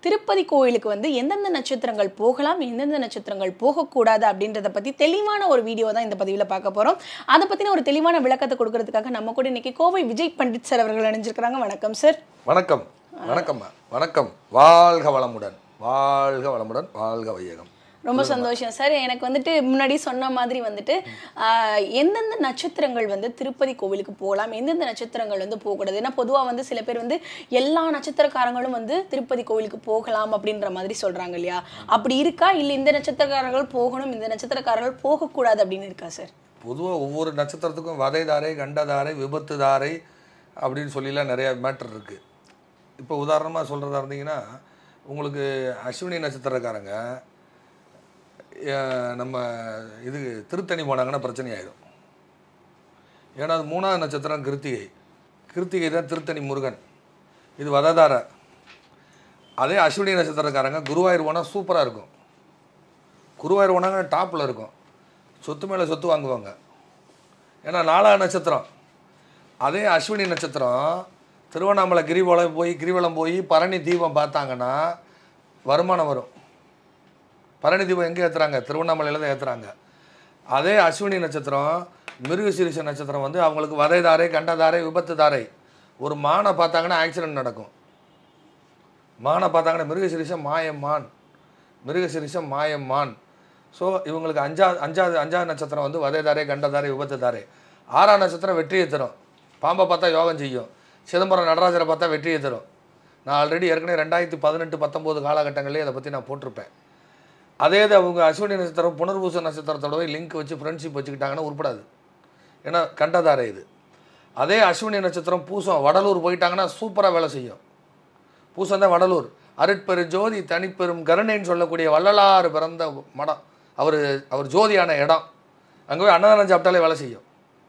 திருப்பதி கோயிலுக்கு வந்து எந்தெந்த நட்சத்திரங்கள் போகலாம் எந்தெந்த நட்சத்திரங்கள் போகக்கூடாது அப்படின்றத பற்றி தெளிவான ஒரு வீடியோ தான் இந்த பதிவில் பார்க்க போகிறோம் அதை பற்றின ஒரு தெளிவான விளக்கத்தை கொடுக்கறதுக்காக நம்ம கூட இன்னைக்கு கோவை விஜய் பண்டிட் சார் அவர்கள் அணிஞ்சிருக்கிறாங்க வணக்கம் சார் வணக்கம் வணக்கம்மா வணக்கம் வாழ்க வளமுடன் வாழ்க வளமுடன் வாழ்க வையகம் ரொம்ப சந்தோஷம் சார் எனக்கு வந்துட்டு முன்னாடி சொன்ன மாதிரி வந்துட்டு ஆஹ், எந்தெந்த நட்சத்திரங்கள் வந்து திருப்பதி கோவிலுக்கு போகலாம் எந்தெந்த நட்சத்திரங்கள் வந்து போகக்கூடாது ஏன்னா பொதுவாக வந்து சில பேர் வந்து எல்லா நட்சத்திரக்காரங்களும் வந்து திருப்பதி கோவிலுக்கு போகலாம் அப்படின்ற மாதிரி சொல்றாங்க இல்லையா அப்படி இருக்கா இல்லை இந்த நட்சத்திரக்காரர்கள் போகணும் இந்த நட்சத்திரக்காரர்கள் போகக்கூடாது அப்படின்னு இருக்கா சார் பொதுவாக ஒவ்வொரு நட்சத்திரத்துக்கும் வதைதாரை கண்டதாரை விபத்து தாரை அப்படின்னு சொல்லிலாம் நிறைய மேட்டர் இருக்குது இப்போ உதாரணமாக சொல்கிறதா இருந்தீங்கன்னா உங்களுக்கு அஸ்வினி நட்சத்திரக்காரங்க அஹ், நம்ம இது திருத்தணி போனாங்கன்னா பிரச்சனை ஆயிடும் ஏன்னா அது மூணாவது நட்சத்திரம் கிருத்திகை கிருத்திகை தான் திருத்தணி முருகன் இது வததாரை அதே அஸ்வினி நட்சத்திரக்காரங்க குருவாயூர் போனால் சூப்பராக இருக்கும் குருவாயூர் போனாங்க டாப்பில் இருக்கும் சொத்து மேலே சொத்து வாங்குவாங்க ஏன்னா நாலாம் நட்சத்திரம் அதே அஸ்வினி நட்சத்திரம் திருவண்ணாமலை கிரிவலம் போய் கிரிவலம் போய் பரணி தீபம் பார்த்தாங்கன்னா வருமானம் வரும் பரணி தீபம் எங்கே ஏற்றுறாங்க திருவண்ணாமலையில் தான் ஏற்றுறாங்க அதே அஸ்வினி நட்சத்திரம் மிருகசீரிஷ நட்சத்திரம் வந்து அவங்களுக்கு வதைதாரை கண்டதாரை விபத்து தாரை ஒரு மானை பார்த்தாங்கன்னா ஆக்சிடென்ட் நடக்கும் மானை பார்த்தாங்கன்னா மிருகசீரிஷம் மாயம்மான் மிருகசீரிஷம் மாயம்மான் ஸோ இவங்களுக்கு அஞ்சாவது அஞ்சாவது அஞ்சாவது நட்சத்திரம் வந்து வதைதாரே கண்டதாரே விபத்து தாரே ஆறாம் நட்சத்திரம் வெற்றியை தரும் பாம்பை பார்த்தா யோகம் செய்யும் சிதம்பரம் நடராஜரை பார்த்தா வெற்றியை தரும் நான் ஆல்ரெடி ஏற்கனவே ரெண்டாயிரத்தி பதினெட்டு பத்தொம்போது காலகட்டங்களிலே அதை பற்றி நான் போட்டிருப்பேன் அதே இது அவங்க அஸ்வினி நட்சத்திரம் புனர்பூச நட்சத்திரத்தோட போய் லிங்க் வச்சு ஃப்ரெண்ட்ஷிப் வச்சுக்கிட்டாங்கன்னா உருப்படாது ஏன்னா கண்டதாரே இது அதே அஸ்வினி நட்சத்திரம் பூசம் வடலூர் போயிட்டாங்கன்னா சூப்பராக வேலை செய்யும் பூசம் தான் வடலூர் அருட்பெரு ஜோதி தனிப்பெரும் கருணைன்னு சொல்லக்கூடிய வள்ளலாறு பிறந்த மடம் அவர் அவர் ஜோதியான இடம் அங்கே போய் அன்னதானம் சாப்பிட்டாலே வேலை செய்யும்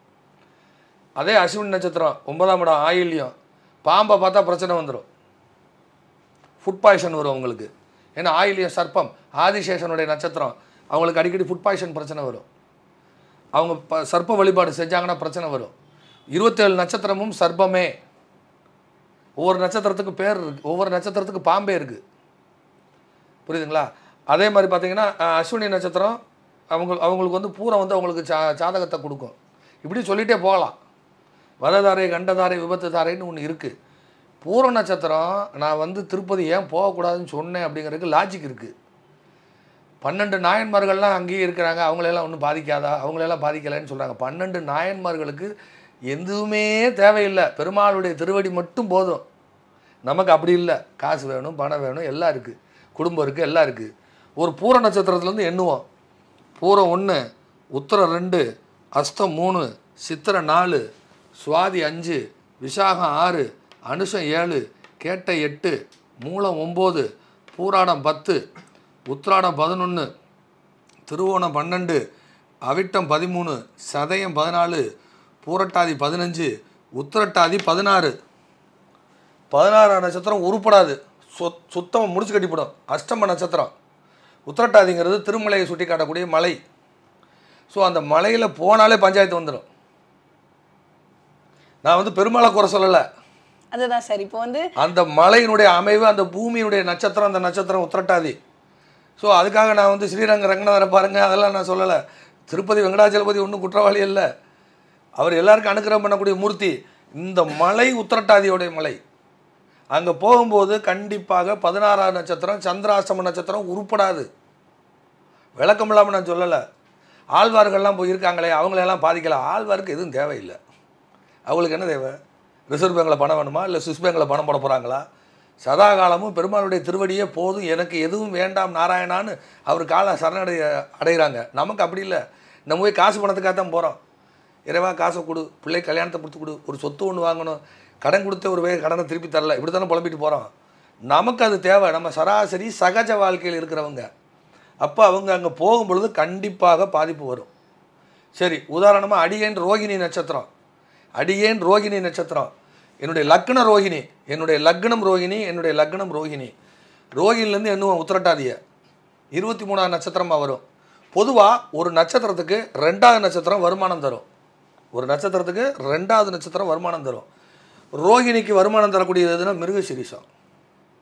அதே அஸ்வினி நட்சத்திரம் ஒன்பதாம் இடம் ஆயில்யம் பாம்பை பார்த்தா பிரச்சனை வந்துடும் ஃபுட் பாய்சன் வரும் அவங்களுக்கு ஏன்னா ஆயில்யம் சர்ப்பம் ஆதிசேஷனுடைய நட்சத்திரம் அவங்களுக்கு அடிக்கடி ஃபுட் பாய்சன் பிரச்சனை வரும் அவங்க ப சர்ப்ப வழிபாடு செஞ்சாங்கன்னா பிரச்சனை வரும் இருபத்தேழு நட்சத்திரமும் சர்ப்பமே ஒவ்வொரு நட்சத்திரத்துக்கு பேர் இருக்குது ஒவ்வொரு நட்சத்திரத்துக்கு பாம்பே இருக்குது புரியுதுங்களா அதே மாதிரி பார்த்தீங்கன்னா அஹ், அஸ்வினி நட்சத்திரம் அவங்க அவங்களுக்கு வந்து பூரம் வந்து அவங்களுக்கு சா ஜாதகத்தை கொடுக்கும் இப்படி சொல்லிகிட்டே போகலாம் வரதாரை கண்டதாரை விபத்து தாரைன்னு ஒன்று இருக்குது பூர நட்சத்திரம் நான் வந்து திருப்பதி ஏன் போகக்கூடாதுன்னு சொன்னேன் அப்படிங்கிறதுக்கு லாஜிக் இருக்குது பன்னெண்டு நாயன்மார்கள்லாம் அங்கேயே இருக்கிறாங்க அவங்களெல்லாம் ஒன்றும் பாதிக்காதா அவங்களெல்லாம் பாதிக்கலைன்னு சொல்கிறாங்க பன்னெண்டு நாயன்மார்களுக்கு எதுவுமே தேவையில்லை பெருமாளுடைய திருவடி மட்டும் போதும் நமக்கு அப்படி இல்லை காசு வேணும் பணம் வேணும் எல்லாம் இருக்குது குடும்பம் இருக்குது எல்லாம் இருக்குது ஒரு பூர நட்சத்திரத்துலேருந்து எண்ணுவோம் பூரம் ஒன்று உத்தரம் ரெண்டு அஸ்தம் மூணு சித்திரை நாலு சுவாதி அஞ்சு விசாகம் ஆறு அனுஷம் ஏழு கேட்டை எட்டு மூலம் ஒம்பது பூராடம் பத்து உத்திராடம் பதினொன்று திருவோணம் பன்னெண்டு அவிட்டம் பதிமூணு சதயம் பதினாலு பூரட்டாதி பதினஞ்சு உத்திரட்டாதி பதினாறு பதினாறாம் நட்சத்திரம் உருப்படாது சொத் சுத்தமாக முடிச்சு கட்டிப்படும் அஷ்டம நட்சத்திரம் உத்திரட்டாதிங்கிறது திருமலையை சுட்டி காட்டக்கூடிய மலை ஸோ அந்த மலையில் போனாலே பஞ்சாயத்து வந்துடும் நான் வந்து பெருமாளை குறை சொல்லலை அதுதான் சார் இப்போ வந்து அந்த மலையினுடைய அமைவு அந்த பூமியினுடைய நட்சத்திரம் அந்த நட்சத்திரம் உத்திரட்டாதி ஸோ அதுக்காக நான் வந்து ஸ்ரீரங்க ரங்கநாதரை பாருங்க அதெல்லாம் நான் சொல்லலை திருப்பதி வெங்கடாச்சலபதி ஒன்றும் குற்றவாளி இல்லை அவர் எல்லாருக்கும் அனுக்கிரகம் பண்ணக்கூடிய மூர்த்தி இந்த மலை உத்திரட்டாதியோடைய மலை அங்கே போகும்போது கண்டிப்பாக பதினாறாம் நட்சத்திரம் சந்திராஷ்டம நட்சத்திரம் உருப்படாது விளக்கம் இல்லாமல் நான் சொல்லலை ஆழ்வார்கள்லாம் போய் இருக்காங்களே அவங்களெல்லாம் பாதிக்கல ஆழ்வாருக்கு எதுவும் தேவையில்லை அவங்களுக்கு என்ன தேவை ரிசர்வ் பேங்கில் பணம் வேணுமா இல்லை சுவிஸ் பேங்கில் பணம் போட போகிறாங்களா சதா காலமும் பெருமாளுடைய திருவடியே போதும் எனக்கு எதுவும் வேண்டாம் நாராயணான்னு அவர் கால சரணடைய அடைகிறாங்க நமக்கு அப்படி இல்லை நம்ம போய் காசு பணத்துக்காக தான் போகிறோம் இறைவா காசை கொடு பிள்ளை கல்யாணத்தை கொடுத்து கொடு ஒரு சொத்து ஒன்று வாங்கணும் கடன் கொடுத்த ஒரு வேக கடனை திருப்பி தரல இப்படி தானே புலம்பிட்டு போகிறோம் நமக்கு அது தேவை நம்ம சராசரி சகஜ வாழ்க்கையில் இருக்கிறவங்க அப்போ அவங்க அங்கே போகும்பொழுது கண்டிப்பாக பாதிப்பு வரும் சரி உதாரணமாக அடியேன் ரோகிணி நட்சத்திரம் அடியேன் ரோகிணி நட்சத்திரம் என்னுடைய லக்ன ரோகிணி என்னுடைய லக்னம் ரோகிணி என்னுடைய லக்னம் ரோகிணி ரோகிணிலேருந்து எண்ணுவோம் உத்திரட்டாதிய இருபத்தி மூணாவது நட்சத்திரமாக வரும் பொதுவாக ஒரு நட்சத்திரத்துக்கு ரெண்டாவது நட்சத்திரம் வருமானம் தரும் ஒரு நட்சத்திரத்துக்கு ரெண்டாவது நட்சத்திரம் வருமானம் தரும் ரோகிணிக்கு வருமானம் தரக்கூடியது எதுனா மிருகசிரிசம்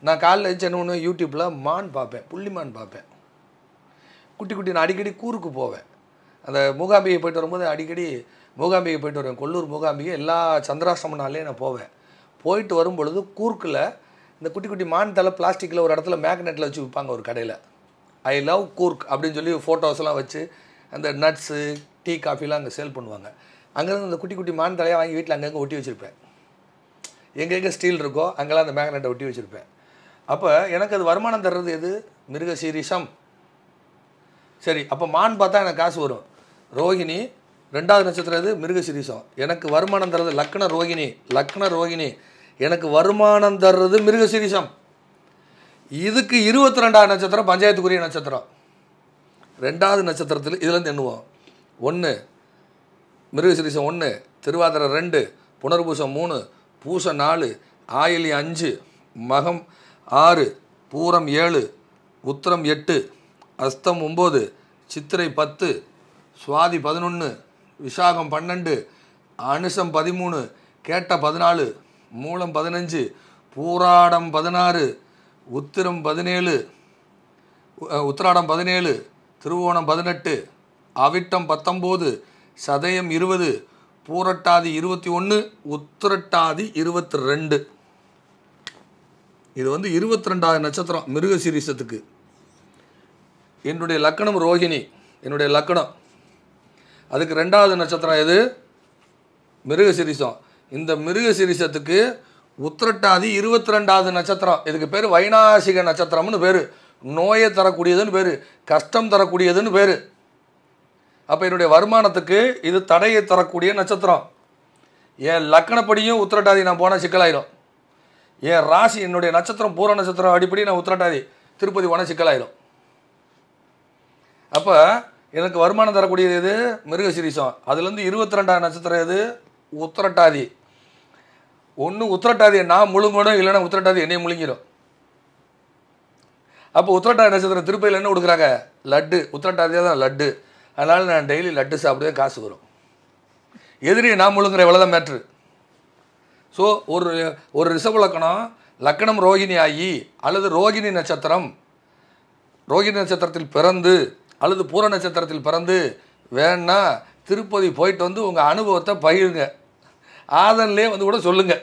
நான் காலைல எழுந்து என்ன பண்ணுவேன் யூடியூப்பில் மான் பார்ப்பேன் புள்ளிமான் பார்ப்பேன் குட்டி குட்டி நான் அடிக்கடி கூருக்கு போவேன் அந்த மூகாம்பிகை போயிட்டு வரும்போது அடிக்கடி மூகாம்பிகை போயிட்டு வருவேன் கொல்லூர் மூகாம்பிகை எல்லா சந்திராஷ்டம நாள்லேயும் நான் போவேன் போயிட்டு வரும் பொழுது கூர்க்கில் இந்த குட்டி குட்டி மான் தலை பிளாஸ்டிக்கில் ஒரு இடத்துல மேக்னெட்டில் வச்சு விற்பாங்க ஒரு கடையில் ஐ லவ் கூர்க் அப்படின்னு சொல்லி ஃபோட்டோஸ்லாம் வச்சு அந்த நட்ஸு டீ காஃபிலாம் அங்கே சேல் பண்ணுவாங்க அங்கேருந்து அந்த குட்டி குட்டி மான் தலையாக வாங்கி வீட்டில் அங்கங்கே ஒட்டி வச்சுருப்பேன் எங்கெங்கே ஸ்டீல் இருக்கோ அங்கெல்லாம் அந்த மேக்னெட்டை ஒட்டி வச்சுருப்பேன் அப்போ எனக்கு அது வருமானம் தர்றது எது மிருக சீரிஷம் சரி அப்போ மான் பார்த்தா எனக்கு காசு வரும் ரோகிணி ரெண்டாவது நட்சத்திரம் எது மிருக சீரிஷம் எனக்கு வருமானம் தர்றது லக்ன ரோகிணி லக்ன ரோகிணி எனக்கு வருமானம் தர்றது மிருக சீரிஷம் இதுக்கு இருபத்தி ரெண்டாவது நட்சத்திரம் பஞ்சாயத்துக்குரிய நட்சத்திரம் ரெண்டாவது நட்சத்திரத்தில் இதுலேருந்து எண்ணுவோம் ஒன்று மிருகசிரிசம் ஒன்று திருவாதிரை ரெண்டு புனர்பூசம் மூணு பூசம் நாலு ஆயிலி அஞ்சு மகம் ஆறு பூரம் ஏழு உத்திரம் எட்டு அஸ்தம் ஒம்பது சித்திரை பத்து சுவாதி பதினொன்று விசாகம் பன்னெண்டு அனுசம் பதிமூணு கேட்ட பதினாலு மூலம் பதினஞ்சு பூராடம் பதினாறு உத்திரம் பதினேழு உ- உத்திராடம் பதினேழு திருவோணம் பதினெட்டு அவிட்டம் பத்தொம்போது சதயம் இருபது பூரட்டாதி இருபத்தி ஒன்று உத்திரட்டாதி இருபத்தி ரெண்டு இது வந்து இருபத்தி ரெண்டாவது நட்சத்திரம் மிருக சீரிசத்துக்கு என்னுடைய லக்கணம் ரோகிணி என்னுடைய லக்கணம் அதுக்கு ரெண்டாவது நட்சத்திரம் எது மிருக சிரிசம் இந்த மிருக சிரிசத்துக்கு உத்திரட்டாதி இருபத்தி ரெண்டாவது நட்சத்திரம் இதுக்கு பேர் வைநாசிக நட்சத்திரம்னு பேர் நோயை தரக்கூடியதுன்னு பேர் கஷ்டம் தரக்கூடியதுன்னு பேர் அப்போ என்னுடைய வருமானத்துக்கு இது தடையை தரக்கூடிய நட்சத்திரம் என் லக்கணப்படியும் உத்திரட்டாதி நான் போனால் சிக்கலாயிரும் என் ராசி என்னுடைய நட்சத்திரம் பூர நட்சத்திரம் அடிப்படி நான் உத்திரட்டாதி திருப்பதி போனால் சிக்கலாயிரும் அப்போ எனக்கு வருமானம் தரக்கூடியது எது மிருகசிரீசம் அதுலேருந்து இருபத்தி ரெண்டாம் நட்சத்திரம் எது உத்திரட்டாதி ஒன்று உத்திரட்டாதியை நான் முழுங்கணும் இல்லைன்னா உத்திரட்டாதி என்னைய முழுங்கிடும் அப்போ உத்திரட்டாதி நட்சத்திரம் திருப்பதியில் என்ன கொடுக்குறாங்க லட்டு உத்திரட்டாதியாக தான் லட்டு அதனால் நான் டெய்லி லட்டு சாப்பிடுவே காசு வரும் எதிரியை நான் முழுங்குற இவ்வளோதான் மேட்ரு ஸோ ஒரு ஒரு ரிஷப லக்கணம் லக்கணம் ரோகிணி ஆகி அல்லது ரோகிணி நட்சத்திரம் ரோகிணி நட்சத்திரத்தில் பிறந்து அல்லது பூர நட்சத்திரத்தில் பிறந்து வேணா திருப்பதி போயிட்டு வந்து உங்கள் அனுபவத்தை பகிருங்க ஆதன்லேயே வந்து கூட சொல்லுங்கள்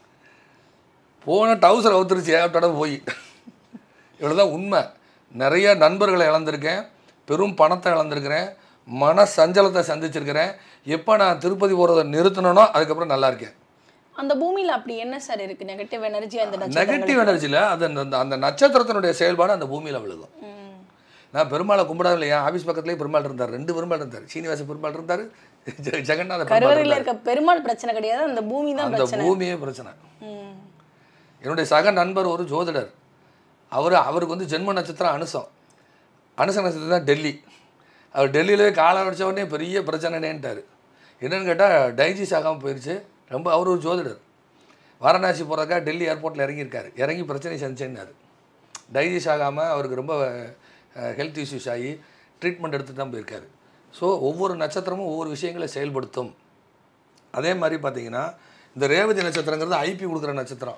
போன டவுசர் அவுத்துருச்சு ஏட்டோட போய் இவ்வளோதான் உண்மை நிறைய நண்பர்களை இழந்திருக்கேன் பெரும் பணத்தை இழந்திருக்கிறேன் மன சஞ்சலத்தை சந்திச்சிருக்கிறேன் எப்போ நான் திருப்பதி போகிறத நிறுத்தினனோ அதுக்கப்புறம் நல்லா இருக்கேன் அந்த பூமியில அப்படி என்ன சார் இருக்கு நெகட்டிவ் எனர்ஜி அந்த நட்சத்திரங்களுக்கு? நெகட்டிவ் எனர்ஜியில் அது அந்த அந்த நட்சத்திரத்தினுடைய செயல்பாடு அந்த பூமியில் விழுகும் ம். நான் பெருமாளை கும்பிடாத இல்லையா ஆஃபீஸ் பக்கத்துலேயே பெருமாள் இருந்தார் ரெண்டு பெருமாள் இருந்தார் சீனிவாச பெருமாள் இருந்தார் ஜெ- ஜெகநாத பெருமாள் கருவறையில இருந்தார் இருக்க பெருமாள் பிரச்சனை கிடையாது அந்த பூமி தான் அந்த பிரச்சனை பூமியே பிரச்சனை ம். என்னுடைய சக நண்பர் ஒரு ஜோதிடர் அவர் அவருக்கு வந்து ஜென்ம நட்சத்திரம் அனுசம் அனுச நட்சத்திரம் தான் டெல்லி அவர் டெல்லியிலே காலம் அடிச்ச உடனே பெரிய பிரச்சனைனேன்ட்டார் என்னன்னு கேட்டால் டைஜிஸ் ஆகாமல் போயிடுச்சு ரொம்ப அவர் ஒரு ஜோதிடர் வாரணாசி போகிறக்கா டெல்லி ஏர்போர்ட்டில் இறங்கியிருக்காரு இறங்கி பிரச்சனை செஞ்சேன்னாரு டைஜிஸ் ஆகாமல் அவருக்கு ரொம்ப ஹெல்த் இஷ்யூஸ் ஆகி ட்ரீட்மெண்ட் எடுத்து தான் போயிருக்காரு ஸோ ஒவ்வொரு நட்சத்திரமும் ஒவ்வொரு விஷயங்களை செயல்படுத்தும் அதே மாதிரி பார்த்தீங்கன்னா இந்த ரேவதி நட்சத்திரங்கிறது ஐபி கொடுக்குற நட்சத்திரம்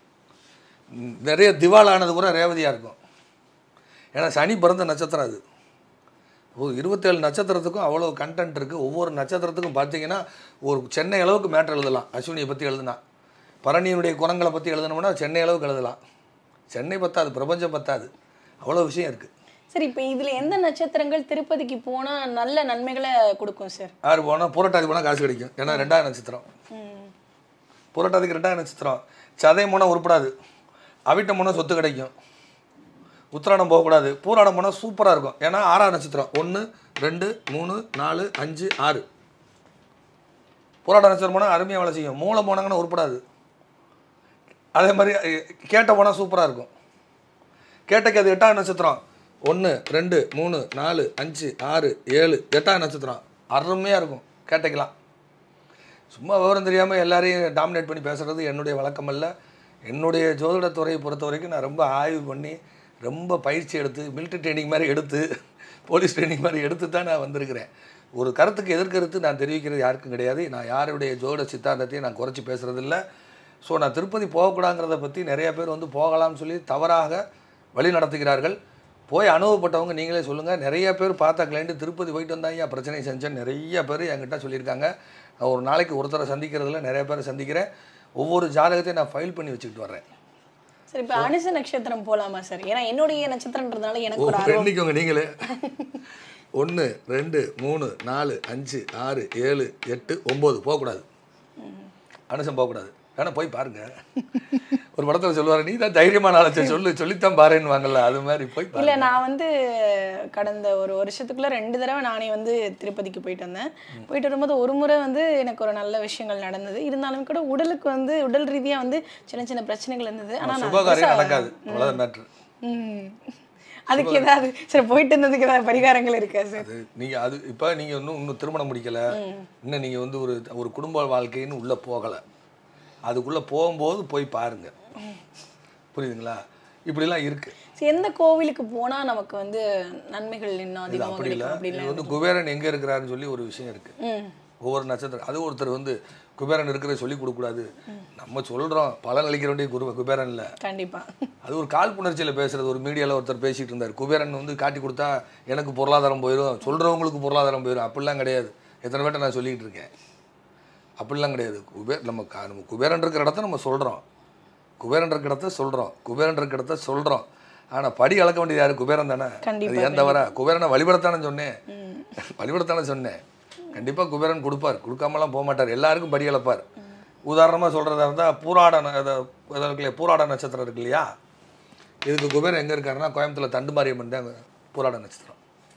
ம், நிறைய திவாலானது கூட ரேவதியாக இருக்கும் ஏன்னா சனி பிறந்த நட்சத்திரம் அது ஒரு இருபத்தேழு நட்சத்திரத்துக்கும் அவ்வளோ கண்டென்ட் இருக்குது ஒவ்வொரு நட்சத்திரத்துக்கும் பார்த்தீங்கன்னா ஒரு சென்னை அளவுக்கு மேட்டர் எழுதலாம் அஸ்வினியை பற்றி எழுதுனா பரணியினுடைய குணங்களை பற்றி எழுதணும்னா சென்னை அளவுக்கு எழுதலாம் சென்னை பத்தாது பிரபஞ்சம் பத்தாது அவ்வளோ விஷயம் இருக்குது சரி இப்போ இதுல எந்த நட்சத்திரங்கள் திருப்பதிக்கு போனா நல்ல நன்மைகளை கொடுக்கும் சார் யார் போனால் புரட்டாதி போனால் காசு கிடைக்கும் ஏன்னா ரெண்டாவது நட்சத்திரம் ம். புரட்டாதிக்கு ரெண்டாவது நட்சத்திரம் சதயம் போனால் உருப்படாது அவிட்டம் போனால் சொத்து கிடைக்கும் உத்திராடம் போகக்கூடாது பூராடம் போனால் சூப்பராக இருக்கும் ஏன்னா ஆறாவது நட்சத்திரம் ஒன்று ரெண்டு மூணு நாலு அஞ்சு ஆறு பூராட நட்சத்திரம் போனால் அருமையாக வேலை செய்யும் மூளை போனாங்கன்னா உருப்படாது அதே மாதிரி அஹ், கேட்ட போனால் சூப்பராக இருக்கும் கேட்டக்கு அது எட்டாவது நட்சத்திரம் ஒன்று ரெண்டு மூணு நாலு அஞ்சு ஆறு ஏழு எட்டாவது நட்சத்திரம் அருமையாக இருக்கும் கேட்டைக்கலாம் சும்மா விவரம் தெரியாமல் எல்லாரையும் டாமினேட் பண்ணி பேசுகிறது என்னுடைய வழக்கம் அல்ல என்னுடைய ஜோதிடத்துறையை பொறுத்த வரைக்கும் நான் ரொம்ப ஆய்வு பண்ணி ரொம்ப பயிற்சி எடுத்து மிலிட்ரி ட்ரைனிங் மாதிரி எடுத்து போலீஸ் ட்ரைனிங் மாதிரி எடுத்து தான் நான் வந்திருக்கிறேன் ஒரு கருத்துக்கு எதிர்கருத்து நான் தெரிவிக்கிறது யாருக்கும் கிடையாது நான் யாருடைய ஜோதிட சித்தாந்தத்தையும் நான் குறைச்சி பேசுகிறதில்ல ஸோ நான் திருப்பதி போகக்கூடாங்கிறத பற்றி நிறைய பேர் வந்து போகலாம்னு சொல்லி தவறாக வழி நடத்துகிறார்கள் போய் அனுபவப்பட்டவங்க நீங்களே சொல்லுங்கள் நிறைய பேர் பார்த்த கிளைண்ட்டு திருப்பதி போயிட்டு வந்தாங்க பிரச்சனை செஞ்சேன் நிறைய பேர் என்கிட்ட சொல்லியிருக்காங்க நான் ஒரு நாளைக்கு ஒருத்தரை சந்திக்கிறதுல நிறைய பேரை சந்திக்கிறேன் ஒவ்வொரு ஜாதகத்தையும் நான் ஃபைல் பண்ணி வச்சுக்கிட்டு வர்றேன் சரி இப்போ அனுச நட்சத்திரம் போலாமா சார் ஏன்னா என்னுடைய நட்சத்திரன்றதுனால எனக்கு ஒரு ஓ ஆர்வம் எண்ணிக்கோங்க நீங்களே ஒன்று ரெண்டு மூணு நாலு அஞ்சு ஆறு ஏழு எட்டு ஒம்பது போகக்கூடாது அனுசம் போகக்கூடாது வேணா போய் பாருங்க ஒரு படத்தில் சொல்லுவார் நீ தான் தைரியமான ஆளச்ச சொல்லு சொல்லித்தான் பாருன்னு வாங்கல அது மாதிரி போய் இல்ல பாருங்க நான் வந்து கடந்த ஒரு வருஷத்துக்குள்ள ரெண்டு தடவை நானே வந்து திருப்பதிக்கு போயிட்டு வந்தேன் போயிட்டு வரும்போது ஒரு முறை வந்து எனக்கு ஒரு நல்ல விஷயங்கள் நடந்தது இருந்தாலும் கூட உடலுக்கு வந்து உடல் ரீதியா வந்து சின்ன சின்ன பிரச்சனைகள் இருந்தது ஆனா நான் சுபகாரியம் பெருசா- நடக்காது அவ்வளோதான் மேட்ரு ம். அதுக்கு ஏதாவது சரி போயிட்டு இருந்ததுக்கு ஏதாவது பரிகாரங்கள் இருக்கா சார் அது நீங்கள் அது இப்போ நீங்கள் இன்னும் இன்னும் திருமணம் முடிக்கலை இன்னும் நீங்கள் வந்து ஒரு ஒரு குடும்ப வாழ்க்கைன்னு உள்ளே போகலை அதுக்குள்ளே போகும்போது போய் பாருங்க புரியுதுங்களா இப்படிலாம் இருக்குது சரி, எந்த கோவிலுக்கு போனா நமக்கு வந்து நன்மைகள் இன்னும் இது அதிகமாக அப்படி இல்லை கிடைக்கும் இது அப்படின்னு வந்து குபேரன் எங்கே இருக்கிறாருன்னு சொல்லி ஒரு விஷயம் இருக்குது ம் ஒவ்வொரு நட்சத்திரம் அது ஒருத்தர் வந்து குபேரன் இருக்கிறத சொல்லி கொடுக்கக்கூடாது நம்ம சொல்கிறோம் பலன் அளிக்கிற வேண்டிய குரு குபேரன் இல்லை கண்டிப்பா அது ஒரு காழ்ப்புணர்ச்சியில் பேசுறது ஒரு மீடியாவில் ஒருத்தர் பேசிட்டு இருந்தார் குபேரன் வந்து காட்டி கொடுத்தா எனக்கு பொருளாதாரம் போயிடும் சொல்கிறவங்களுக்கு பொருளாதாரம் போயிடும் அப்படிலாம் கிடையாது எத்தனை பேர்ட்ட நான் சொல்லிக்கிட்டு இருக்கேன் அப்படிலாம் கிடையாது குபேர் நம்ம கா- நம்ம குபேரன் இருக்கிற இடத்த நம்ம சொல்கிறோம் குபேரன் இருக்கிற இடத்த சொல்கிறோம் குபேரன் இருக்கிற இடத்த சொல்கிறோம் ஆனால் படி அளக்க வேண்டியது யாரு குபேரன் தானே கண்டிப்பா, அது ஏன் தவிர குபேரனை வழிபடத்தானே சொன்னேன் வழிபடத்தானே சொன்னேன் கண்டிப்பாக குபேரன் கொடுப்பார் கொடுக்காமலாம் போக மாட்டார் எல்லாருக்கும் படி அளப்பார் உதாரணமாக சொல்கிறதா இருந்தால் பூராட ந- அது அது இருக்கு இல்லையா பூராட நட்சத்திரம் இருக்கு இல்லையா இதுக்கு குபேரன் எங்கே இருக்காருன்னா கோயம்புத்தூர்ல தண்டு மாரியம்மன் தான் பூராட நட்சத்திரம்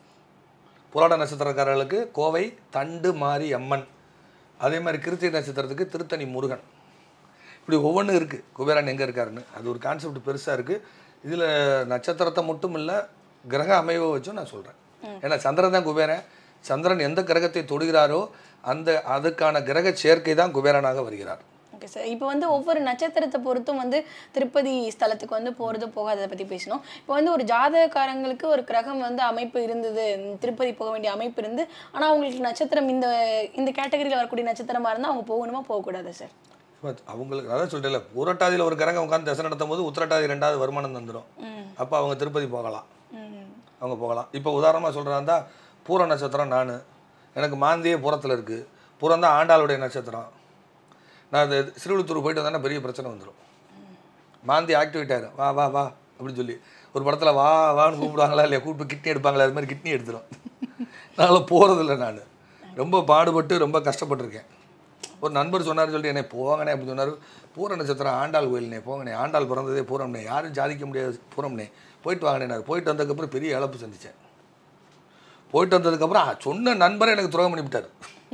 பூராட நட்சத்திரக்காரர்களுக்கு கோவை தண்டு மாரி அம்மன் அதே மாதிரி கிருத்திகை நட்சத்திரத்துக்கு திருத்தணி முருகன் இப்படி ஒவ்வொன்றும் இருக்குது குபேரன் எங்கே இருக்காருன்னு அது ஒரு கான்செப்ட் பெருசாக இருக்குது இதில் நட்சத்திரத்தை மட்டும் இல்லை கிரக அமைவை வச்சும் நான் சொல்கிறேன் ஏன்னா சந்திரன் தான் குபேரன் சந்திரன் எந்த கிரகத்தை தொடுகிறாரோ அந்த அதுக்கான கிரக சேர்க்கை தான் குபேரனாக வருகிறார் ஓகே சார் இப்போ வந்து ஒவ்வொரு நட்சத்திரத்தை பொறுத்தும் வந்து திருப்பதி ஸ்தலத்துக்கு வந்து போகிறது போகாததை பற்றி பேசணும் இப்போ வந்து ஒரு ஜாதகக்காரங்களுக்கு ஒரு கிரகம் வந்து அமைப்பு இருந்தது ம், திருப்பதி போக வேண்டிய அமைப்பு இருந்து ஆனால் அவங்களுக்கு நட்சத்திரம் இந்த இந்த கேட்டகரியில் வரக்கூடிய நட்சத்திரமா இருந்தால் அவங்க போகணுமா போகக்கூடாது சார் இப்ப அவங்களுக்கு அதான் சொல்லிட்டேன்ல பூரட்டாதியில் ஒரு கிரகம் உட்காந்து தசை நடத்தும் போது உத்திரட்டாதி ரெண்டாவது வருமானம் தந்துடும் ம் அப்போ அவங்க திருப்பதி போகலாம் ம் அவங்க போகலாம் இப்போ உதாரணமாக சொல்கிறாந்தா பூர நட்சத்திரம் நான் எனக்கு மாந்தியே புறத்தில் இருக்குது புறம் தான் ஆண்டாளுடைய நட்சத்திரம் நான் அது சிறுவிழுத்தூர் போயிட்டு வந்தேன்னா பெரிய பிரச்சனை வந்துடும் மாந்தி ஆக்டிவேட் ஆயிரும் வா வா வா அப்படின்னு சொல்லி ஒரு படத்தில் வா வான்னு கூப்பிடுவாங்களா இல்லையா கூப்பிட்டு கிட்னி எடுப்பாங்களா அது மாதிரி கிட்னி எடுத்துரும் அதனால் போகிறதில்ல நான் ரொம்ப பாடுபட்டு ரொம்ப கஷ்டப்பட்டிருக்கேன் ஒரு நண்பர் சொன்னார் சொல்லிட்டு என்னை போங்கண்ணே அப்படின்னு சொன்னார் பூர நட்சத்திரம் ஆண்டாள் கோயில்னே போங்கண்ணே ஆண்டாள் பிறந்ததே பூரம்னே யாரும் சாதிக்க முடியாது பூரம்னே போயிட்டு வாங்கினே போயிட்டு வந்ததுக்கப்புறம் பெரிய இழப்பு சந்தித்தேன் போயிட்டு வந்ததுக்கப்புறம் அ- சொன்ன நண்பரை எனக்கு துரோகம் பண்ணிவிட்டார்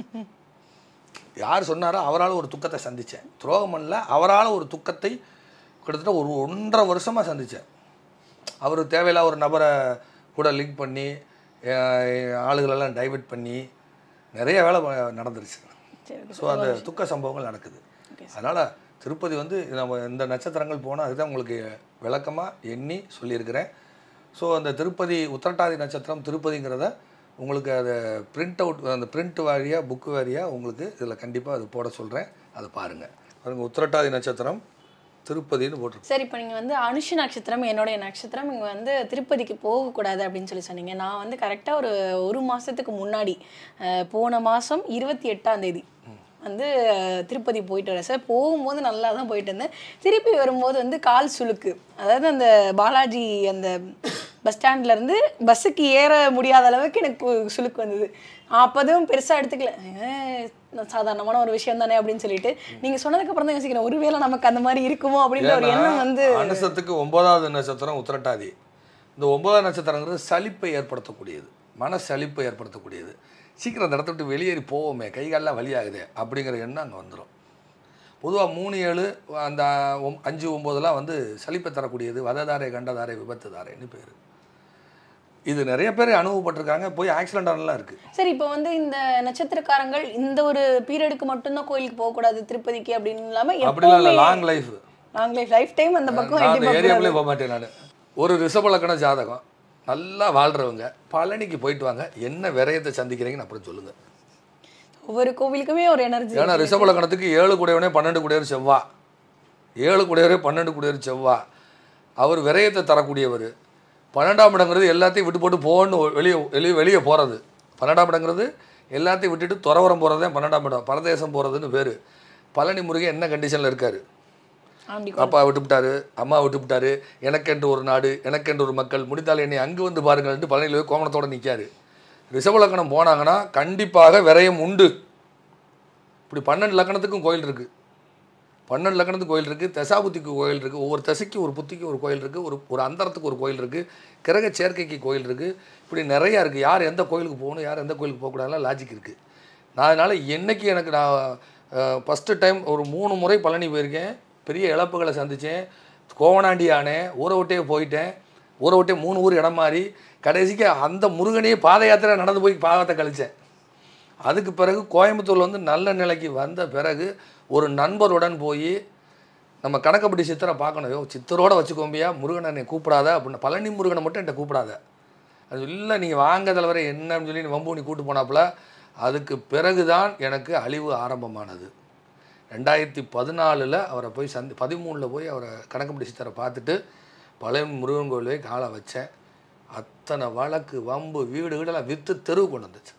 யார் சொன்னாரோ அவரால் ஒரு துக்கத்தை சந்தித்தேன் துரோகம் பண்ணல அவரால் ஒரு துக்கத்தை கிட்டத்தட்ட ஒரு ஒன்றரை வருஷமாக சந்தித்தேன் அவர் தேவையில்லா ஒரு நபரை கூட லிங்க் பண்ணி அஹ், ஆளுகளெல்லாம் டைவர்ட் பண்ணி நிறைய வேலை ப- நடந்துருச்சு சரி ஸோ அந்த துக்க சம்பவங்கள் நடக்குது Okay, அதனால் திருப்பதி வந்து நம்ம இந்த நட்சத்திரங்கள் போனால் அதுதான் உங்களுக்கு விளக்கமாக எண்ணி சொல்லியிருக்கிறேன் ஸோ அந்த திருப்பதி உத்திரட்டாதி நட்சத்திரம் திருப்பதிங்கிறத உங்களுக்கு அதை பிரிண்ட் அவுட் அந்த பிரிண்ட் வாரியாக புக்கு வாரியாக உங்களுக்கு இதில் கண்டிப்பாக அது போட சொல்கிறேன் அதை பாருங்கள் பாருங்கள் உத்திரட்டாதி நட்சத்திரம் திருப்பதின்னு போட்டிருக்கு சரி இப்போ நீங்கள் வந்து அனுஷ நட்சத்திரம் என்னுடைய நட்சத்திரம் இங்கே வந்து திருப்பதிக்கு போகக்கூடாது அப்படின்னு சொல்லி சொன்னீங்க நான் வந்து கரெக்டாக ஒரு ஒரு மாதத்துக்கு முன்னாடி அஹ், போன மாதம் இருபத்தி எட்டாம் தேதி வந்து அஹ், திருப்பதி போயிட்டு வரேன் சார் போகும்போது நல்லா தான் போயிட்டு இருந்தேன் திருப்பி வரும்போது வந்து கால் சுளுக்கு அதாவது அந்த பாலாஜி அந்த பஸ் ஸ்டாண்ட்லேருந்து பஸ்ஸுக்கு ஏற முடியாத அளவுக்கு எனக்கு சுளுக்கு வந்தது அப்போதும் பெருசாக எடுத்துக்கல அஹ், சாதாரணமான ஒரு விஷயம் தானே அப்படின்னு சொல்லிட்டு நீங்கள் சொன்னதுக்கப்புறம் தான் யோசிக்கிறேன் ஒருவேளை நமக்கு அந்த மாதிரி இருக்குமோ அப்படின்ற ஒரு எண்ணம் வந்து அனுசத்துக்கு ஒன்பதாவது நட்சத்திரம் உத்திரட்டாதி இந்த ஒன்பதாம் நட்சத்திரங்கிறது சலிப்பை ஏற்படுத்தக்கூடியது மன சலிப்பை ஏற்படுத்தக்கூடியது சீக்கிரம் அந்த இடத்த விட்டு வெளியேறி போவோமே கை காலெல்லாம் வலியாகுதே அப்படிங்கிற எண்ணம் அங்கே வந்துடும் பொதுவாக மூணு ஏழு அந்த ஒம்- அஞ்சு ஒம்போதெல்லாம் வந்து சலிப்பை தரக்கூடியது வததாரை கண்டதாரை விபத்து தாரைன்னு பேர் இது நிறைய பேர் அனுபவப்பட்டிருக்காங்க போய் ஆக்சிடென்ட் ஆனலாம் இருக்குது சரி இப்போ வந்து இந்த நட்சத்திரக்காரங்கள் இந்த ஒரு பீரியடுக்கு மட்டும்தான் கோயிலுக்கு போகக்கூடாது திருப்பதிக்கு அப்படின்னு இல்லாம அப்படிலாம் இல்லை எப்பவுமே long life long life lifetime அந்த பக்கம் நான் எட்டி அந்த பார்க்க ஏரியாக்குள்ளே போக மாட்டேன் நான் ஒரு ரிஷபலக்கண ஜாதகம் நல்லா வாழ்கிறவங்க பழனிக்கு போயிட்டு வாங்க என்ன விரயத்தை சந்திக்கிறீங்கன்னு அப்புறம் சொல்லுங்கள் ஒவ்வொரு கோவிலுக்குமே ஒரு எனர்ஜி ஏன்னா ரிஷபலக்கணத்துக்கு ஏழு கூடையவனே பன்னெண்டு கூடையவர் செவ்வா ஏழு குடையவர் பன்னெண்டு குடையவர் செவ்வா அவர் விரயத்தை தரக்கூடியவர் பன்னெண்டாம் இடங்கிறது எல்லாத்தையும் விட்டு போட்டு போன்னு வெளியே வெளியே வெளியே போகிறது பன்னெண்டாம் இடங்கிறது எல்லாத்தையும் விட்டுட்டு துறவரம் போகிறது தான் பன்னெண்டாம் இடம் பரதேசம் போகிறதுன்னு பேர் பழனி முருகன் என்ன கண்டிஷனில் இருக்கார் ஆண்டி அப்பா விட்டுவிட்டாரு அம்மா விட்டுவிட்டாரு எனக்கென்று ஒரு நாடு எனக்கென்று ஒரு மக்கள் முடித்தால் என்னை அங்கு வந்து பாருங்கள்ட்டு பழனியில் போய் கோமணத்தோட நிற்காரு ரிஷபலக்கணம் போனாங்கன்னா கண்டிப்பாக விரயம் உண்டு இப்படி பன்னெண்டு லக்கணத்துக்கும் கோயில் இருக்குது பன்னெண்டு லக்கணத்துக்கு கோயில் இருக்குது தசாபுத்திக்கு கோயில் இருக்குது ஒவ்வொரு தசைக்கு ஒரு புத்திக்கு ஒரு கோயில் இருக்குது ஒரு ஒரு அந்தரத்துக்கு ஒரு கோயில் இருக்குது கிரக சேர்க்கைக்கு கோயில் இருக்குது இப்படி நிறையா இருக்குது யார் எந்த கோயிலுக்கு போகணும் யார் எந்த கோயிலுக்கு போகக்கூடாதுலாம் லாஜிக் இருக்குது நான் அதனால் என்னைக்கு எனக்கு நான் ஃபஸ்ட்டு டைம் ஒரு மூணு முறை பழனி போயிருக்கேன் பெரிய இழப்புகளை சந்தித்தேன் கோவனாண்டி ஆனேன் ஊரை விட்டே போயிட்டேன் ஊரை விட்டே மூணு ஊர் இடம் மாறி கடைசிக்கு அந்த முருகனையே பாத யாத்திரை நடந்து போய் பாவத்தை கழித்தேன் அதுக்கு பிறகு கோயம்புத்தூர்ல வந்து நல்ல நிலைக்கு வந்த பிறகு ஒரு நண்பருடன் போய் நம்ம கணக்கப்படி சித்தரை பார்க்கணும் யோ சித்தரோட வச்சுக்கோம்பியா முருகனை என்னை கூப்பிடாத அப்படின்னு பழனி முருகனை மட்டும் என்கிட்ட கூப்பிடாத அது இல்லை நீங்கள் வாங்க தலைவரை என்னன்னு சொல்லி நீ வம்பு நீ கூட்டு போனாப்புல அதுக்கு பிறகு தான் எனக்கு அழிவு ஆரம்பமானது ரெண்டாயிரத்தி பதினாலில் அவரை போய் சந்தி பதிமூணில் போய் அவரை கணக்கப்படி சித்தரை பார்த்துட்டு பழைய முருகன் கோயில் போய் காலை வச்சேன் அத்தனை வழக்கு வம்பு வீடு வீடெல்லாம் விற்று தெருவு கொண்டு வந்துச்சு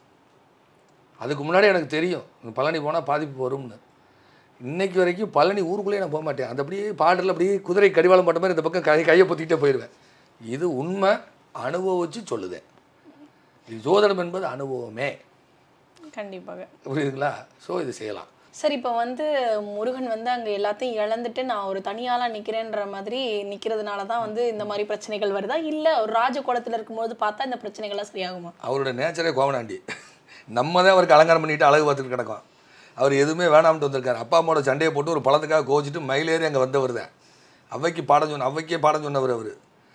அதுக்கு முன்னாடி எனக்கு தெரியும் இங்க பழனி போனால் பாதிப்பு வரும்னு இன்னைக்கு வரைக்கும் பழனி ஊருக்குள்ளேயே நான் போக மாட்டேன் அந்த அப்படியே பாடலில் அப்படியே குதிரை கடிவாளம் போட்ட மாதிரி இந்த பக்கம் கை கையை பொத்திக்கிட்டே போயிடுவேன் இது உண்மை அனுபவிச்சு சொல்லுதேன் இது ஜோதிடம் என்பது அனுபவமே கண்டிப்பாக புரியுதுங்களா ஸோ இது செய்யலாம் சரி இப்போ வந்து முருகன் வந்து அங்க எல்லாத்தையும் இழந்துட்டு நான் ஒரு தனியாளா நிக்கிறேன்ற மாதிரி நிக்கிறதுனால தான் வந்து இந்த மாதிரி பிரச்சனைகள் வருதா இல்ல ஒரு ராஜகோலத்துல இருக்கும்போது பார்த்தா இந்த பிரச்சனைகள்லாம் சரியாகுமா அவரோட நேச்சரே கோவனாண்டி நம்ம தான் அவருக்கு அலங்காரம் பண்ணிட்டு அழகு பார்த்துட்டு கிடக்கோம் அவர் எதுவுமே வேணாம்ட்டு வந்திருக்காரு அப்பா அம்மாவோட சண்டையை போட்டு ஒரு பழத்துக்காக கோச்சிட்டு மயிலேறி அங்கே வந்தவர் தான் அவைக்கு பாடம் சொன்ன அவைக்கே பாடம் சொன்னவர் அவர்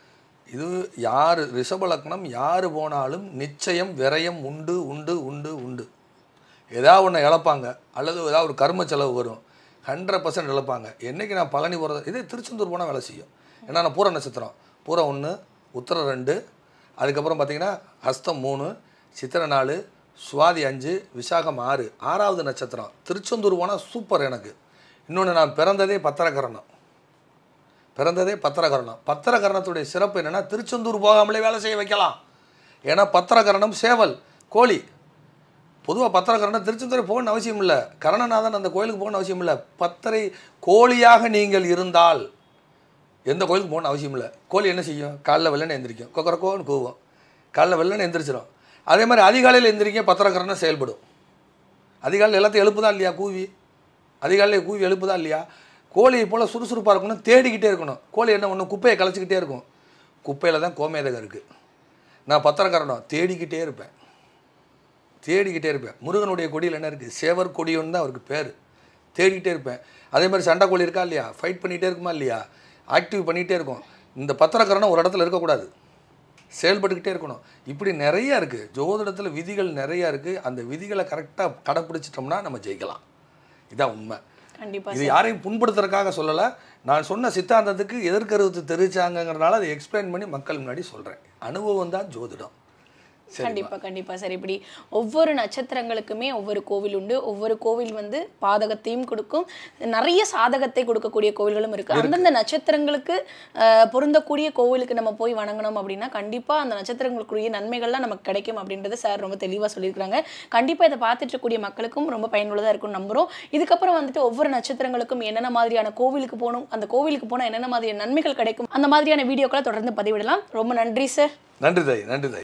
இது யார் ரிஷபலக்னம் யார் போனாலும் நிச்சயம் விரயம் உண்டு உண்டு உண்டு உண்டு ஏதாவது ஒன்று இழப்பாங்க அல்லது ஏதாவது ஒரு கர்ம செலவு வரும் ஹண்ட்ரட் பர்சன்ட் இழப்பாங்க என்றைக்கு நான் பழனி போகிறது இதே திருச்செந்தூர் போனால் வேலை செய்யும் ஏன்னா நான் பூர நட்சத்திரம் பூர ஒன்று உத்தரம் ரெண்டு அதுக்கப்புறம் பார்த்தீங்கன்னா ஹஸ்தம் மூணு சித்திரை நாலு சுவாதி அஞ்சு விசாகம் ஆறு ஆறாவது நட்சத்திரம் திருச்செந்தூர் போனால் சூப்பர் எனக்கு இன்னொன்று நான் பிறந்ததே பத்திரகரணம் பிறந்ததே பத்திரகரணம் பத்திரகரணத்துடைய சிறப்பு என்னென்னா திருச்செந்தூர் போகாமலே வேலை செய்ய வைக்கலாம் ஏன்னா பத்திரகரணம் சேவல் கோழி பொதுவாக பத்திரகரணம் திருச்செந்தூர் போகணும்னு அவசியம் இல்லை கரணநாதன் அந்த கோயிலுக்கு போகணும்னு அவசியம் இல்லை பத்தரை கோழியாக நீங்கள் இருந்தால் எந்த கோயிலுக்கு போகணும்னு அவசியம் இல்லை கோழி என்ன செய்யும் காலைல வெள்ளனை எந்திரிக்கும் கொக்கரக்கோன்னு கூவும் காலைல வெள்ளனை எந்திரிச்சிடும் அதே மாதிரி அதிகாலையில் எந்திரிக்க பத்திரகரணம் செயல்படும் அதிகாலையில் எல்லாத்தையும் எழுப்புதா இல்லையா கூவி அதிகாலையில் கூவி எழுப்புதா இல்லையா கோழியை போல் சுறுசுறுப்பாக இருக்கணும் தேடிக்கிட்டே இருக்கணும் கோழி என்ன ஒன்று குப்பையை கலைச்சிக்கிட்டே இருக்கும் குப்பையில் தான் கோமேதகம் இருக்குது நான் பத்திரக்காரனம் தேடிக்கிட்டே இருப்பேன் தேடிக்கிட்டே இருப்பேன் முருகனுடைய கொடியில் என்ன இருக்குது சேவர் கொடியோன்னு தான் அவருக்கு பேர் தேடிக்கிட்டே இருப்பேன் அதே மாதிரி சண்டை கோழி இருக்கா இல்லையா ஃபைட் பண்ணிகிட்டே இருக்குமா இல்லையா ஆக்டிவ் பண்ணிகிட்டே இருக்கும் இந்த பத்திரக்காரனம் ஒரு இடத்துல இருக்கக்கூடாது செயல்பட்டுக்கிட்டே இருக்கணும் இப்படி நிறைய இருக்குது ஜோதிடத்தில் விதிகள் நிறைய இருக்குது அந்த விதிகளை கரெக்டாக கடைப்பிடிச்சிட்டோம்னா நம்ம ஜெயிக்கலாம் இதான் உண்மை கண்டிப்பா இது யாரையும் புண்படுத்துறதுக்காக சொல்லலை நான் சொன்ன சித்தாந்தத்துக்கு எதிர்கருத்து தெரிவிச்சாங்கங்கிறனால அதை எக்ஸ்பிளைன் பண்ணி மக்கள் முன்னாடி சொல்கிறேன் அனுபவம் தான் ஜோதிடம் சரி கண்டிப்பா கண்டிப்பா சரி இப்படி ஒவ்வொரு நட்சத்திரங்களுக்குமே ஒவ்வொரு கோவில் உண்டு ஒவ்வொரு கோவில் வந்து பாதகத்தையும் கொடுக்கும் நிறைய சாதகத்தை கொடுக்கக்கூடிய கோவில்களும் இருக்கு அந்தந்த நட்சத்திரங்களுக்கு அஹ், பொருந்தக்கூடிய கோவிலுக்கு நம்ம போய் வணங்கணும் அப்படின்னா கண்டிப்பா அந்த நட்சத்திரங்களுக்குரிய நன்மைகள்லாம் நமக்கு கிடைக்கும் அப்படின்றத சார் ரொம்ப தெளிவா சொல்லியிருக்காங்க கண்டிப்பா இதை பார்த்துட்டு இருக்கக்கூடிய மக்களுக்கும் ரொம்ப பயனுள்ளதா இருக்கும்னு நம்புறோம் இதுக்கப்புறம் வந்துட்டு ஒவ்வொரு நட்சத்திரங்களுக்கும் என்னென்ன மாதிரியான கோவிலுக்கு போகணும் அந்த கோவிலுக்கு போனா என்னென்ன மாதிரியான நன்மைகள் கிடைக்கும் அந்த மாதிரியான வீடியோக்களை தொடர்ந்து பதிவிடலாம் ரொம்ப நன்றி சார் நன்றி தாய் நன்றி தாய்